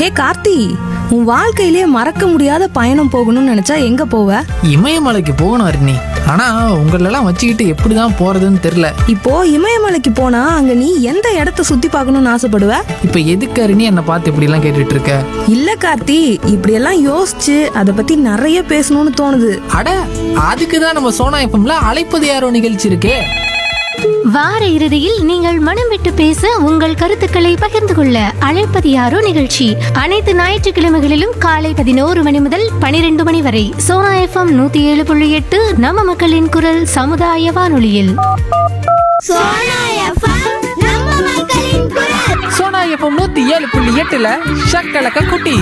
ஹே கார்த்தி உன் வாழ்க்கையிலே மறக்க முடியாத பயணம் போகணும்னு நினைச்சா எங்க போவ இமயமலைக்கு போகணும் அருணி ஆனா உங்களெல்லாம் வச்சுக்கிட்டு எப்படிதான் போறதுன்னு தெரியல இப்போ இமயமலைக்கு போனா அங்க நீ எந்த இடத்த சுத்தி பார்க்கணும்னு ஆசைப்படுவ இப்ப எதுக்கு அருணி என்னை பார்த்து இப்படி எல்லாம் கேட்டுட்டு இருக்க இல்ல கார்த்தி இப்படியெல்லாம் யோசிச்சு அதை பத்தி நிறைய பேசணும்னு தோணுது அட அதுக்கு தான் நம்ம சோனா எஃப்எம்ல அழைப்பது யாரோ நிகழ்ச்சி இருக்கே வார இறுதியில் நீங்கள் மனம் விட்டு பேச உங்கள் கருத்துக்களை பகிர்ந்து கொள்ள அழைப்பது யாரோ நிகழ்ச்சி அனைத்து ஞாயிற்றுக்கிழமைகளிலும் காலை பதினோரு மணி முதல் பனிரெண்டு மணி வரை சோனா எஃப்எம் நூத்தி ஏழு புள்ளி எட்டு நம்ம மக்களின் குரல் சமுதாய வானொலியில் சோனா எஃப்எம் நம்ம மக்களின் குரல் சோனா எஃப்எம் நூத்தி ஏழு புள்ளி எட்டுல ஷக்கலக்க குட்டி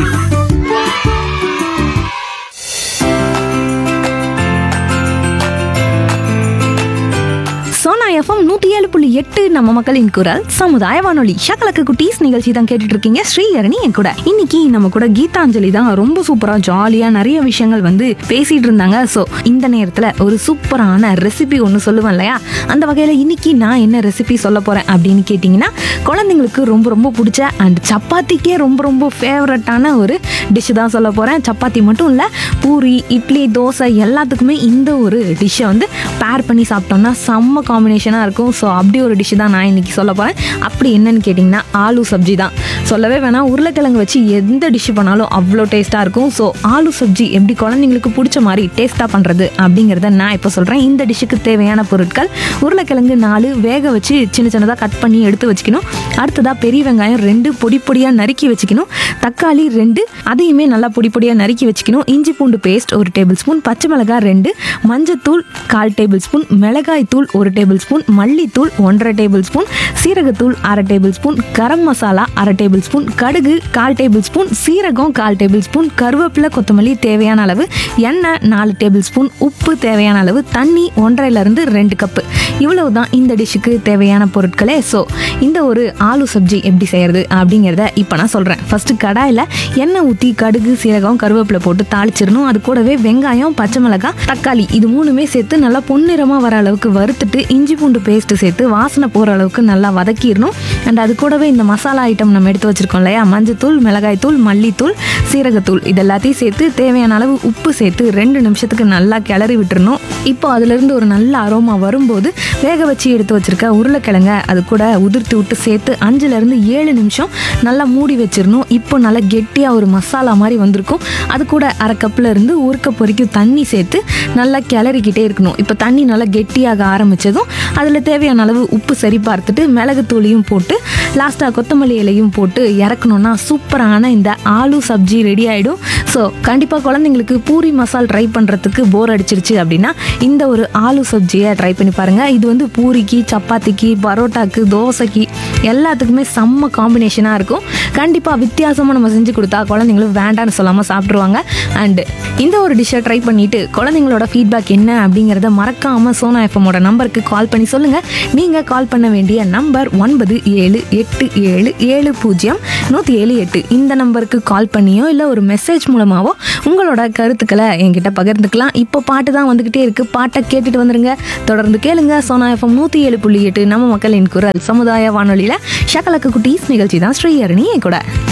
சோனா எஃப்எம் நூத்தி ஏழு புள்ளி எட்டு நம்ம மக்களின் குரல் சமுதாய வானொலி ஷக்கலக்கு குட்டீஸ் நிகழ்ச்சி தான் கேட்டுட்டு இருக்கீங்க ஸ்ரீஹரணி என் கூட இன்னைக்கு நம்ம கூட கீதாஞ்சலி தான் ரொம்ப சூப்பரா ஜாலியா நிறைய விஷயங்கள் வந்து பேசிட்டு இருந்தாங்க ஸோ இந்த நேரத்துல ஒரு சூப்பரான ரெசிபி ஒன்று சொல்லுவேன் இல்லையா அந்த வகையில இன்னைக்கு நான் என்ன ரெசிபி சொல்ல போறேன் அப்படின்னு கேட்டிங்கன்னா குழந்தைங்களுக்கு ரொம்ப ரொம்ப பிடிச்ச அண்ட் சப்பாத்திக்கே ரொம்ப ரொம்ப ஃபேவரட்டான ஒரு டிஷ் தான் சொல்ல போறேன் சப்பாத்தி மட்டும் இல்லை பூரி இட்லி தோசை எல்லாத்துக்குமே இந்த ஒரு டிஷ்ஷை வந்து பேர் பண்ணி சாப்பிட்டோம்னா செம்ம காம்பினேஷனாக இருக்கும் ஸோ அப்படி ஒரு டிஷ் தான் நான் இன்னைக்கு சொல்ல போகிறேன் அப்படி என்னன்னு கேட்டிங்கன்னா ஆலு சப்ஜி தான் சொல்லவே வேணாம் உருளைக்கிழங்கு வச்சு எந்த டிஷ் பண்ணாலும் அவ்வளோ டேஸ்ட்டாக இருக்கும் ஸோ ஆலு சப்ஜி எப்படி குழந்தைங்களுக்கு பிடிச்ச மாதிரி டேஸ்ட்டாக பண்ணுறது அப்படிங்கிறத நான் இப்போ சொல்கிறேன் இந்த டிஷ்ஷுக்கு தேவையான பொருட்கள் உருளைக்கிழங்கு நாலு வேக வச்சு சின்ன சின்னதாக கட் பண்ணி எடுத்து வச்சுக்கணும் அடுத்ததாக பெரிய வெங்காயம் ரெண்டு பொடி பொடியாக நறுக்கி வச்சுக்கணும் தக்காளி ரெண்டு அதையுமே நல்லா பொடி பொடியாக நறுக்கி வச்சுக்கணும் இஞ்சி பூண்டு பேஸ்ட் ஒரு டேபிள் ஸ்பூன் பச்சை மிளகாய் ரெண்டு மஞ்சத்தூள் கால் டேபிள் ஸ்பூன் மிளகாய் தூள் ஒரு டேபிள் ஸ்பூன் மல்லித்தூள் ஒன்றரை டேபிள் ஸ்பூன் சீரகத்தூள் அரை டேபிள் ஸ்பூன் கரம் மசாலா அரை டேபிள் ஸ்பூன் கடுகு கால் டேபிள் ஸ்பூன் சீரகம் கால் டேபிள் ஸ்பூன் கருவேப்பிலை கொத்தமல்லி தேவையான அளவு எண்ணெய் நாலு டேபிள் ஸ்பூன் உப்பு தேவையான அளவு தண்ணி ஒன்றரைலேருந்து ரெண்டு கப்பு இவ்வளவு தான் இந்த டிஷ்ஷுக்கு தேவையான பொருட்களே ஸோ இந்த ஒரு ஆலு சப்ஜி எப்படி செய்யறது அப்படிங்கிறத இப்போ நான் சொல்கிறேன் ஃபர்ஸ்ட் கடாயில் எண்ணெய் ஊற்றி கடுகு சீரகம் கருவேப்பிலை போட்டு தாளிச்சிடணும் அது கூடவே வெங்காயம் பச்சை மிளகாய் தக்காளி இது மூணுமே சேர்த்து நல்லா பொன்னிறமாக வர அளவுக்கு வறுத்துட்டு இஞ்சி பூண்டு பேஸ்ட் சேர்த்து வாசனை போகிற அளவுக்கு நல்லா வதக்கிடணும் அண்ட் அது கூடவே இந்த மசாலா ஐட்டம் நம்ம எடுத்து வச்சிருக்கோம் இல்லையா மஞ்சத்தூள் மிளகாய்த்தூள் மல்லித்தூள் சீரகத்தூள் இது எல்லாத்தையும் சேர்த்து தேவையான அளவு உப்பு சேர்த்து ரெண்டு நிமிஷத்துக்கு நல்லா கிளறி விட்டுறணும் இப்போ அதுலேருந்து ஒரு நல்ல அரோமா வரும்போது வேக வச்சு எடுத்து வச்சிருக்க உருளைக்கிழங்க அது கூட உதிர்த்து விட்டு சேர்த்து அஞ்சுலேருந்து ஏழு நிமிஷம் நல்லா மூடி வச்சிடணும் இப்போ நல்லா கெட்டியாக ஒரு மசாலா மாதிரி வந்திருக்கும் அது கூட அரை கப்பில் இருந்து ஒரு கப் வரைக்கும் தண்ணி சேர்த்து நல்லா கிளறிக்கிட்டே இருக்கணும் இப்போ தண்ணி நல்லா கெட்டியாக ஆரம்பித்ததும் அதில் தேவையான அளவு உப்பு சரி பார்த்துட்டு மிளகுத்தூளையும் போட்டு லாஸ்ட்டாக கொத்தமல்லி இலையும் போட்டு இறக்கணும்னா சூப்பரான இந்த ஆலு சப்ஜி ரெடி ஆகிடும் ஸோ கண்டிப்பாக குழந்தைங்களுக்கு பூரி மசால் ட்ரை பண்ணுறதுக்கு போர் அடிச்சிருச்சு அப்படின்னா இந்த ஒரு ஆலு சப்ஜியை ட்ரை பண்ணி பாருங்கள் இது வந்து பூரிக்கு சப்பாத்திக்கு பரோட்டாக்கு தோசைக்கு எல்லாத்துக்குமே செம்ம காம்பினேஷனாக இருக்கும் கண்டிப்பாக வித்தியாசமாக நம்ம செஞ்சு கொடுத்தா குழந்தைங்களும் வேண்டான்னு சொல்லாமல் சாப்பிட்ருவாங்க அண்டு இந்த ஒரு டிஷ்ஷை ட்ரை பண்ணிவிட்டு குழந்தைங்களோட ஃபீட்பேக் என்ன அப்படிங்கிறத மறக்காமல் சோனா எஃப்எம்மோட நம்பருக்கு கால் பண்ணி சொல்லுங்கள் நீங்கள் கால் பண்ண வேண்டிய நம்பர் ஒன்பது ஏழு எட்டு ஏழு ஏழு பூஜ்ஜியம் நூற்றி ஏழு எட்டு இந்த நம்பருக்கு கால் பண்ணியோ இல்லை ஒரு மெசேஜ் மூலமாவோ உங்களோட கருத்துக்களை என்கிட்ட பகிர்ந்துக்கலாம் இப்போ பாட்டு தான் வந்துக்கிட்டே இருக்குது பாட்டை கேட்டுட்டு வந்துருங்க தொடர்ந்து கேளுங்க சோனா எஃப்எம் நூற்றி ஏழு புள்ளி எட்டு நம்ம மக்களின் குரல் சமுதாய வானொலியில் ஷக்கலக்கு குட்டீஸ் நிகழ்ச்சி தான் ஸ்ரீஹரணி என் கூட